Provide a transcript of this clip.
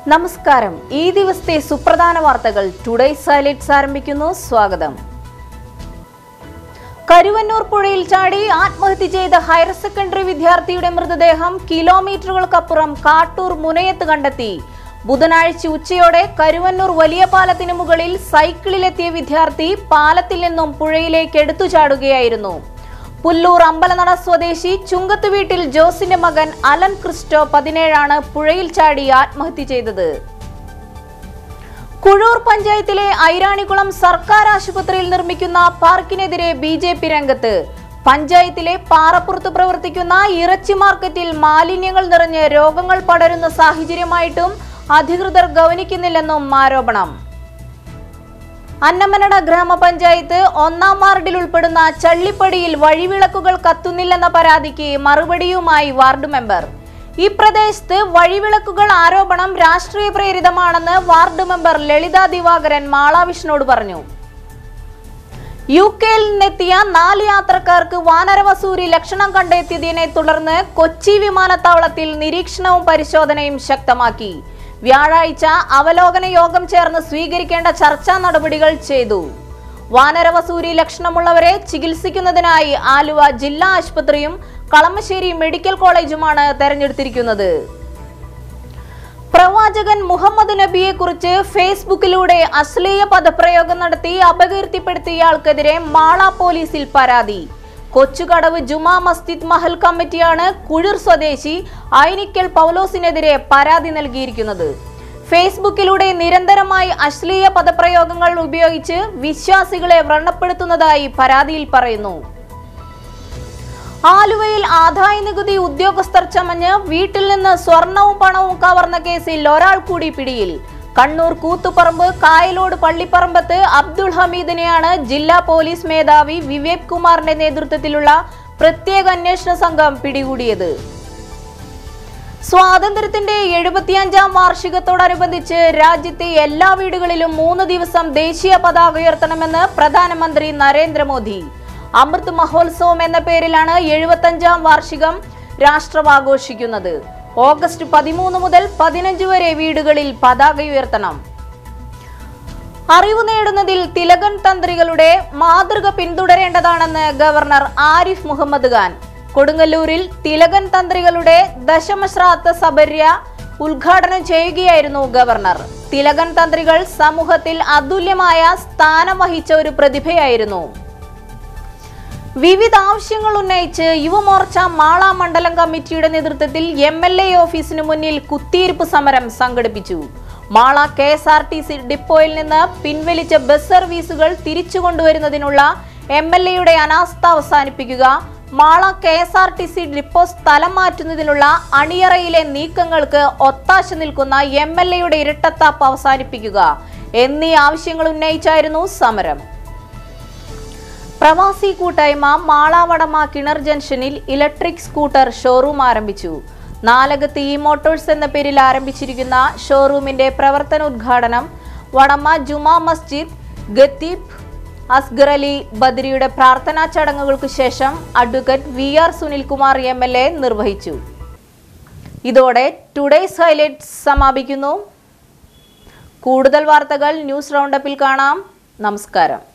നമസ്കാരം ഈ ദിവസത്തെ സുപ്രധാന വാർത്തകൾ ടുഡേ സൈലറ്റ്സ് ആരംഭിക്കുന്നു സ്വാഗതം കരുവന്നൂർ പുഴയിൽ ചാടി ആത്മഹത്യ ചെയ്ത ഹയർ സെക്കൻഡറി വിദ്യാർത്ഥിയുടെ മൃതദേഹം കിലോമീറ്ററുകൾക്കപ്പുറം കാട്ടൂർ മുനയത്ത് കണ്ടെത്തി ബുധനാഴ്ച ഉച്ചയോടെ കരുവന്നൂർ വലിയ പാലത്തിന് മുകളിൽ സൈക്കിളിലെത്തിയ വിദ്യാർത്ഥി പാലത്തിൽ നിന്നും പുഴയിലേക്ക് എടുത്തു ചാടുകയായിരുന്നു പുല്ലൂർ അമ്പലനട സ്വദേശി ചുങ്കത്ത് വീട്ടിൽ ജോസിന്റെ മകൻ അലൻ ക്രിസ്റ്റോ പതിനേഴാണ് പുഴയിൽ ചാടി ആത്മഹത്യ ചെയ്തത് കുഴൂർ പഞ്ചായത്തിലെ ഐരാണികുളം സർക്കാർ ആശുപത്രിയിൽ നിർമ്മിക്കുന്ന പാർക്കിനെതിരെ ബി ജെ പി രംഗത്ത് പഞ്ചായത്തിലെ പാറപ്പുറത്ത് പ്രവർത്തിക്കുന്ന ഇറച്ചി മാർക്കറ്റിൽ മാലിന്യങ്ങൾ നിറഞ്ഞ് രോഗങ്ങൾ പടരുന്ന സാഹചര്യമായിട്ടും അധികൃതർ ഗവനിക്കുന്നില്ലെന്നും ആരോപണം അന്നമനട ഗ്രാമപഞ്ചായത്ത് ഒന്നാം വാർഡിൽ ഉൾപ്പെടുന്ന ചള്ളിപ്പടിയിൽ വഴിവിളക്കുകൾ കത്തുന്നില്ലെന്ന പരാതിക്ക് മറുപടിയുമായി വാർഡ് മെമ്പർ ഈ പ്രദേശത്ത് വഴിവിളക്കുകൾ ആരോപണം രാഷ്ട്രീയ പ്രേരിതമാണെന്ന് വാർഡ് മെമ്പർ ലളിത ദിവാകരൻ മാളാവിഷ്ണോട് പറഞ്ഞു യു കെയിൽ നിന്നെത്തിയ നാല് യാത്രക്കാർക്ക് വാനരവസൂരി ലക്ഷണം കണ്ടെത്തിയതിനെ തുടർന്ന് കൊച്ചി വിമാനത്താവളത്തിൽ നിരീക്ഷണവും പരിശോധനയും ശക്തമാക്കി വ്യാഴാഴ്ച അവലോകന യോഗം ചേർന്ന് സ്വീകരിക്കേണ്ട ചർച്ചാ നടപടികൾ ചെയ്തു വാനരവസൂരി ലക്ഷണമുള്ളവരെ ചികിത്സിക്കുന്നതിനായി ആലുവ ജില്ലാ ആശുപത്രിയും കളമശ്ശേരി മെഡിക്കൽ കോളേജുമാണ് തെരഞ്ഞെടുത്തിരിക്കുന്നത് പ്രവാചകൻ മുഹമ്മദ് നബിയെ കുറിച്ച് ഫേസ്ബുക്കിലൂടെ അശ്ലീയ പദപ്രയോഗം നടത്തി അപകീർത്തിപ്പെടുത്തിയയാൾക്കെതിരെ മാള പോലീസിൽ പരാതി കൊച്ചുകടവ് ജുമാ മസ്ജിദ് മഹൽ കമ്മിറ്റിയാണ് കുഴിർ സ്വദേശി ഐനിക്കൽ പൗലോസിനെതിരെ പരാതി നൽകിയിരിക്കുന്നത് ഫേസ്ബുക്കിലൂടെ നിരന്തരമായി അശ്ലീയ പദപ്രയോഗങ്ങൾ ഉപയോഗിച്ച് വിശ്വാസികളെ വ്രണപ്പെടുത്തുന്നതായി പരാതിയിൽ പറയുന്നു ആലുവയിൽ ആദായ നികുതി ഉദ്യോഗസ്ഥർ ചമഞ്ഞ് വീട്ടിൽ നിന്ന് സ്വർണവും പണവും കവർന്ന കേസിൽ ഒരാൾ കൂടി പിടിയിൽ കണ്ണൂർ കൂത്തുപറമ്പ് കായലോട് പള്ളിപ്പറമ്പത്ത് അബ്ദുൾ ഹമീദിനെയാണ് ജില്ലാ പോലീസ് മേധാവി വിവേക് കുമാറിന്റെ നേതൃത്വത്തിലുള്ള പ്രത്യേക അന്വേഷണ സംഘം പിടികൂടിയത് സ്വാതന്ത്ര്യത്തിന്റെ എഴുപത്തിയഞ്ചാം വാർഷികത്തോടനുബന്ധിച്ച് രാജ്യത്തെ എല്ലാ വീടുകളിലും മൂന്ന് ദിവസം ദേശീയ പതാക ഉയർത്തണമെന്ന് പ്രധാനമന്ത്രി നരേന്ദ്രമോദി അമൃത് മഹോത്സവം എന്ന പേരിലാണ് എഴുപത്തഞ്ചാം വാർഷികം രാഷ്ട്രം ആഘോഷിക്കുന്നത് ഓഗസ്റ്റ് പതിമൂന്ന് മുതൽ പതിനഞ്ച് വരെ വീടുകളിൽ പതാക ഉയർത്തണം അറിവ് നേടുന്നതിൽ തിലകൻ തന്ത്രികളുടെ മാതൃക പിന്തുടരേണ്ടതാണെന്ന് ഗവർണർ ആരിഫ് മുഹമ്മദ് ഖാൻ കൊടുങ്ങല്ലൂരിൽ തിലകൻ തന്ത്രികളുടെ ദശമശ്രാത്ത സബര്യ ഉദ്ഘാടനം ചെയ്യുകയായിരുന്നു ഗവർണർ തിലകൻ തന്ത്രികൾ സമൂഹത്തിൽ അതുല്യമായ സ്ഥാനം വഹിച്ച ഒരു പ്രതിഭയായിരുന്നു വിവിധ ആവശ്യങ്ങൾ ഉന്നയിച്ച് യുവമോർച്ച മാള മണ്ഡലം കമ്മിറ്റിയുടെ നേതൃത്വത്തിൽ എം എൽ എ ഓഫീസിനു മുന്നിൽ കുത്തിയിരിപ്പ് സമരം സംഘടിപ്പിച്ചു Mala K S R T C ഡിപ്പോയിൽ നിന്ന് പിൻവലിച്ച ബസ് സർവീസുകൾ തിരിച്ചു കൊണ്ടുവരുന്നതിനുള്ള എം എൽ എയുടെ അനാസ്ഥ അവസാനിപ്പിക്കുക Mala K S R T C depot സ്ഥലം മാറ്റുന്നതിനുള്ള അണിയറയിലെ നീക്കങ്ങൾക്ക് ഒത്താശ നിൽക്കുന്ന എം എൽ എയുടെ ഇരട്ടത്താപ്പ് അവസാനിപ്പിക്കുക എന്നീ ആവശ്യങ്ങൾ ഉന്നയിച്ചായിരുന്നു സമരം പ്രവാസി കൂട്ടായ്മ മാളാവടമ കിണർ ജംഗ്ഷനിൽ ഇലക്ട്രിക് സ്കൂട്ടർ ഷോറൂം ആരംഭിച്ചു നാലകത്ത് ഇ മോട്ടോഴ്സ് എന്ന പേരിൽ ആരംഭിച്ചിരിക്കുന്ന ഷോറൂമിന്റെ പ്രവർത്തനോദ്ഘാടനം വടമ ജുമാ മസ്ജിദ് ഗത്തീബ് അസ്ഗർ അലി ബദ്രിയുടെ പ്രാർത്ഥനാ ചടങ്ങുകൾക്ക് ശേഷം advocate V R Sunilkumar M L A നിർവഹിച്ചു ഇതോടെ ടുഡേസ് ഹൈലൈറ്റ്സ് സമാപിക്കുന്നു കൂടുതൽ വാർത്തകൾ ന്യൂസ് റൗണ്ടപ്പിൽ കാണാം നമസ്കാരം